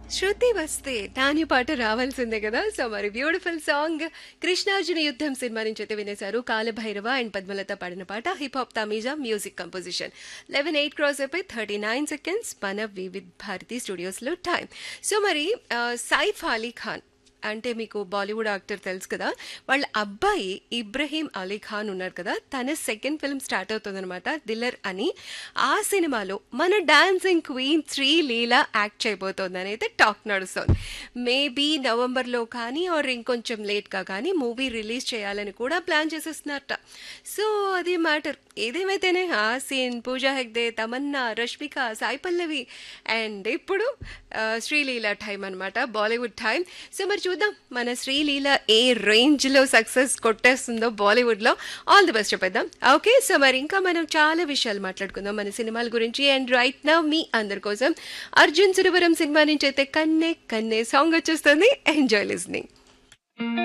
శృతి వస్తే నాని పాట రావాల్సిందే కదా సో మరి బ్యూటిఫుల్ సాంగ్ కృష్ణార్జున యుద్ధం సినిమా నుంచి అయితే వినేశారు కాలభైరవ అండ్ పద్మలత పాడిన పాట hip hop Tamizha music composition eleven eight cross అయిపోయి థర్టీ నైన్ సెకండ్స్ మన వివిధ్ భారతి స్టూడియోస్లో టైం సో మరి ఆ, సైఫ్ అలీ ఖాన్ అంటే మీకు బాలీవుడ్ యాక్టర్ తెలుసు కదా వాళ్ళ అబ్బాయి ఇబ్రహీం అలీ ఖాన్ ఉన్నారు కదా తన సెకండ్ ఫిల్మ్ స్టార్ట్ అవుతుందన్నమాట దిల్లర్ అని ఆ సినిమాలో మన dancing queen Sreeleela act చేయబోతోందని అయితే టాక్ నడుస్తోంది మేబీ నవంబర్లో కానీ ఆర్ ఇంకొంచెం లేట్గా కానీ మూవీ రిలీజ్ చేయాలని కూడా ప్లాన్ చేసేస్తున్నారట సో అది మ్యాటర్ ఏదేమైతేనే ఆ సీన్ పూజా హెగ్దే తమన్నా రష్మిక సాయి పల్లవి అండ్ ఇప్పుడు ఆ, శ్రీలీల టైం అనమాట బాలీవుడ్ టైం సో మరి చూద్దాం మన శ్రీలీల ఏ రేంజ్లో సక్సెస్ కొట్టేస్తుందో బాలీవుడ్లో ఆల్ ది బెస్ట్ చెప్పేద్దాం ఓకే సో మరి ఇంకా మనం చాలా విషయాలు మాట్లాడుకుందాం మన సినిమాల గురించి అండ్ రైట్ నవ్ మీ అందరి కోసం అర్జున్ సురవరం సినిమా నుంచి అయితే కన్నే కన్నే సాంగ్ వచ్చేస్తుంది ఎంజాయ్ లిస్నింగ్